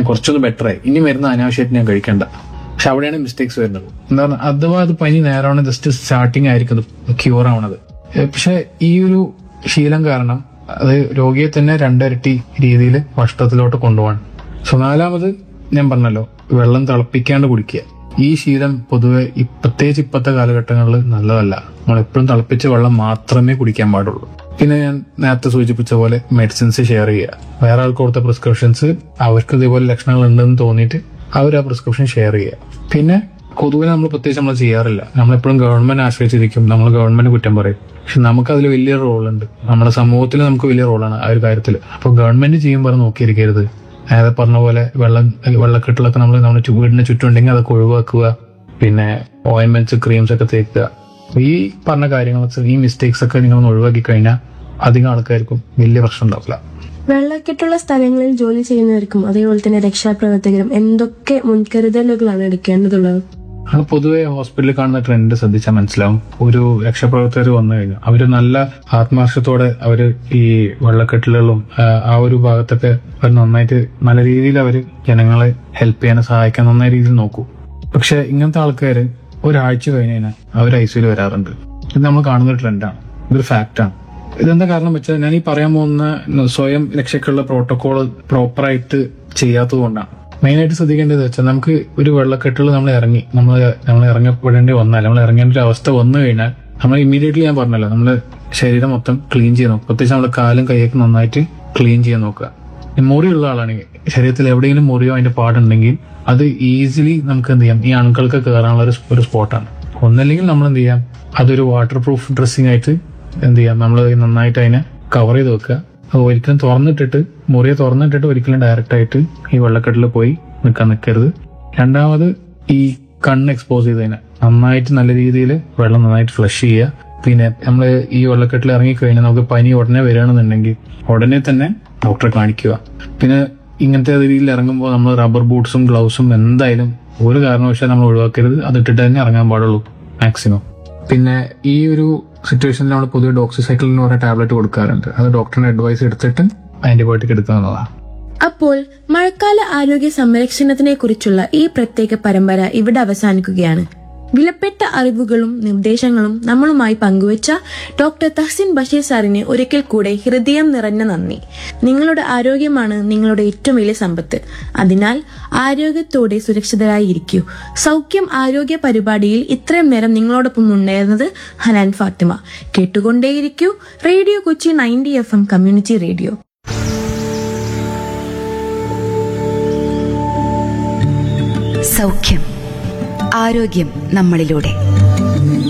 കുറച്ചൊന്ന് ബെറ്റർ ആയി ഇനി വരുന്ന അനാവശ്യമായിട്ട് ഞാൻ കഴിക്കണ്ട പക്ഷെ അവിടെയാണ് മിസ്റ്റേക്സ് വരുന്നത് എന്താ പറഞ്ഞാൽ അഥവാ അത് പനി നേരമാണ് ജസ്റ്റ് സ്റ്റാർട്ടിങ് ആയിരിക്കും ക്യൂർ ആവണത് ഏഹ് പക്ഷെ ഈ ഒരു ശീലം കാരണം അത് രോഗിയെ തന്നെ രണ്ടിരട്ടി രീതിയിൽ നഷ്ടത്തിലോട്ട് കൊണ്ടുപോകാൻ സോ നാലാമത് ഞാൻ പറഞ്ഞല്ലോ വെള്ളം തിളപ്പിക്കാണ്ട് കുടിക്കുക ഈ ശീലം പൊതുവെ ഇ- പ്രത്യേകിച്ച് ഇപ്പോഴത്തെ കാലഘട്ടങ്ങളിൽ നല്ലതല്ല നമ്മൾ എപ്പോഴും തിളപ്പിച്ച വെള്ളം മാത്രമേ കുടിക്കാൻ പാടുള്ളൂ പിന്നെ ഞാൻ നേരത്തെ സൂചിപ്പിച്ച പോലെ മെഡിസിൻസ് ഷെയർ ചെയ്യുക വേറെ ആൾക്ക് കൊടുത്ത പ്രിസ്ക്രിപ്ഷൻസ് അവർക്ക് ഇതേപോലെ ലക്ഷണങ്ങൾ ഉണ്ടെന്ന് തോന്നിയിട്ട് അവർ ആ പ്രിസ്ക്രിപ്ഷൻ ഷെയർ ചെയ്യുക പിന്നെ കൊതുവിനെ നമ്മൾ പ്രത്യേകിച്ച് നമ്മൾ ചെയ്യാറില്ല നമ്മളെപ്പോഴും ഗവൺമെന്റ് ആശ്രയിച്ചിരിക്കും നമ്മൾ ഗവൺമെന്റ് കുറ്റം പറയും പക്ഷെ നമുക്ക് അതിൽ വലിയ റോളുണ്ട് നമ്മുടെ സമൂഹത്തിൽ നമുക്ക് വലിയ റോളാണ് ആ ഒരു കാര്യത്തിൽ അപ്പോൾ ഗവൺമെന്റ് ചെയ്യുമ്പോൾ അത് നോക്കിയിരിക്കരുത് നേരത്തെ പറഞ്ഞ പോലെ വെള്ളം വെള്ളക്കെട്ടിലൊക്കെ നമ്മൾ നമ്മുടെ ചു- വീടിന് ചുറ്റും ഉണ്ടെങ്കിൽ അതൊക്കെ ഒഴിവാക്കുക പിന്നെ ഓയിൻമെന്റ്സ് ക്രീംസ് ഒക്കെ തേക്കുക അപ്പൊ ഈ പറഞ്ഞ കാര്യങ്ങൾ ഈ മിസ്റ്റേക്സ് ഒക്കെ നിങ്ങൾ ഒന്ന് ഒഴിവാക്കി കഴിഞ്ഞാൽ അധികം ആൾക്കാർക്കും വലിയ പ്രശ്നം ഉണ്ടാവില്ല വെള്ളക്കെട്ടുള്ള സ്ഥലങ്ങളിൽ ജോലി ചെയ്യുന്നവർക്കും അതേപോലെ തന്നെ രക്ഷാപ്രവർത്തകരും എന്തൊക്കെ മുൻകരുതലുകളാണ് എടുക്കേണ്ടതുള്ളത് അത് പൊതുവെ ഹോസ്പിറ്റലിൽ കാണുന്ന ട്രെൻഡ് ശ്രദ്ധിച്ചാൽ മനസ്സിലാവും ഒരു രക്ഷാപ്രവർത്തകർ വന്നു കഴിഞ്ഞു അവര് നല്ല ആത്മാർത്ഥത്തോടെ അവര് ഈ വെള്ളക്കെട്ടിലുകളും ആ, ആ ഒരു ഭാഗത്തൊക്കെ അവർ നന്നായിട്ട് നല്ല രീതിയിൽ അവര് ജനങ്ങളെ ഹെൽപ്പ് ചെയ്യാൻ സഹായിക്കാൻ നന്നായ രീതിയിൽ നോക്കൂ പക്ഷെ ഇങ്ങനത്തെ ആൾക്കാര് ഒരാഴ്ച കഴിഞ്ഞ് കഴിഞ്ഞാൽ അവർ ഐസിയിൽ വരാറുണ്ട് ഇത് നമ്മൾ കാണുന്ന ഒരു ട്രെൻഡാണ് ഇതൊരു ഫാക്റ്റാണ് ഇതെന്താ കാരണം വെച്ചാൽ ഞാൻ ഈ പറയാൻ പോകുന്ന സ്വയം രക്ഷയ്ക്കുള്ള പ്രോട്ടോകോൾ പ്രോപ്പറായിട്ട് ചെയ്യാത്തത് കൊണ്ടാണ് മെയിനായിട്ട് ശ്രദ്ധിക്കേണ്ടത് വെച്ചാൽ നമുക്ക് ഒരു വെള്ളക്കെട്ടിൽ നമ്മൾ ഇറങ്ങി നമ്മൾ നമ്മൾ ഇറങ്ങപ്പെടേണ്ടി വന്നാൽ നമ്മൾ ഇറങ്ങേണ്ട ഒരു അവസ്ഥ വന്നു കഴിഞ്ഞാൽ നമ്മൾ ഇമ്മീഡിയറ്റ്ലി ഞാൻ പറഞ്ഞല്ലോ നമ്മൾ ശരീരം മൊത്തം ക്ലീൻ ചെയ്യാൻ നോക്കുക പ്രത്യേകിച്ച് നമ്മുടെ കാലും കൈയൊക്കെ നന്നായിട്ട് ക്ലീൻ ചെയ്യാൻ നോക്കുക ഈ മുറിയുള്ള ആളാണെങ്കിൽ ശരീരത്തിൽ എവിടെയെങ്കിലും മുറിയോ അതിന്റെ പാടുണ്ടെങ്കിൽ അത് ഈസിലി നമുക്ക് എന്ത് ചെയ്യാം ഈ അണുക്കൾക്ക് കയറാനുള്ള ഒരു ഒരു സ്പോട്ടാണ് ഒന്നല്ലെങ്കിൽ നമ്മൾ എന്ത് ചെയ്യാം അതൊരു വാട്ടർ പ്രൂഫ് ഡ്രസ്സിംഗ് ആയിട്ട് എന്ത് ചെയ്യാം നമ്മൾ നന്നായിട്ട് അതിനെ കവർ ചെയ്ത് വെക്കുക അത് ഒരിക്കലും തുറന്നിട്ടിട്ട് മുറിയെ തുറന്നിട്ടിട്ട് ഒരിക്കലും ഡയറക്റ്റ് ആയിട്ട് ഈ വെള്ളക്കെട്ടിൽ പോയി നിൽക്കാൻ നിൽക്കരുത് രണ്ടാമത് ഈ കണ്ണ് എക്സ്പോസ് ചെയ്തതിന് നന്നായിട്ട് നല്ല രീതിയിൽ വെള്ളം നന്നായിട്ട് ഫ്ലഷ് ചെയ്യുക പിന്നെ നമ്മൾ ഈ വെള്ളക്കെട്ടിൽ ഇറങ്ങിക്കഴിഞ്ഞാൽ നമുക്ക് പനി ഉടനെ വരികയാണെന്നുണ്ടെങ്കിൽ ഉടനെ തന്നെ ഡോക്ടറെ കാണിക്കുക പിന്നെ ഇങ്ങനത്തെ രീതിയിൽ ഇറങ്ങുമ്പോൾ നമ്മൾ റബ്ബർ ബൂട്ട്സും ഗ്ലൗസും എന്തായാലും ഒരു കാരണവശാലും നമ്മൾ ഒഴിവാക്കരുത് അത് ഇട്ടിട്ട് തന്നെ ഇറങ്ങാൻ പാടുള്ളൂ മാക്സിമം പിന്നെ ഈ ഒരു സിറ്റുവേഷനിൽ നമ്മൾ പൊതുവെ ഡോക്സിസൈക്കിൾ എന്ന് പറയുന്ന ടാബ്ലറ്റ് കൊടുക്കാറുണ്ട് അത് ഡോക്ടറിന്റെ അഡ്വൈസ് എടുത്തിട്ട് ആന്റിബയോട്ടിക് എടുക്കാവുന്നതാണ് അപ്പോൾ മഴക്കാല ആരോഗ്യ സംരക്ഷണത്തിനെ കുറിച്ചുള്ള ഈ പ്രത്യേക പരമ്പര ഇവിടെ അവസാനിക്കുകയാണ് വിലപ്പെട്ട അറിവുകളും നിർദ്ദേശങ്ങളും നമ്മളുമായി പങ്കുവച്ച ഡോക്ടർ തഹസിൻ ബഷീർ സാറിന് ഒരിക്കൽ കൂടെ ഹൃദയം നിറഞ്ഞ നന്ദി നിങ്ങളുടെ ആരോഗ്യമാണ് നിങ്ങളുടെ ഏറ്റവും വലിയ സമ്പത്ത് അതിനാൽ ആരോഗ്യത്തോടെ സുരക്ഷിതരായി ഇരിക്കൂ സൗഖ്യം ആരോഗ്യ പരിപാടിയിൽ ഇത്രയും നേരം നിങ്ങളോടൊപ്പം ഉണ്ടായിരുന്നത് ഹനാൻ ഫാത്തിമ കേട്ടുകൊണ്ടേയിരിക്കൂ radio Kochi ninety F M community radio സൗഖ്യം ആരോഗ്യം നമ്മളിലൂടെ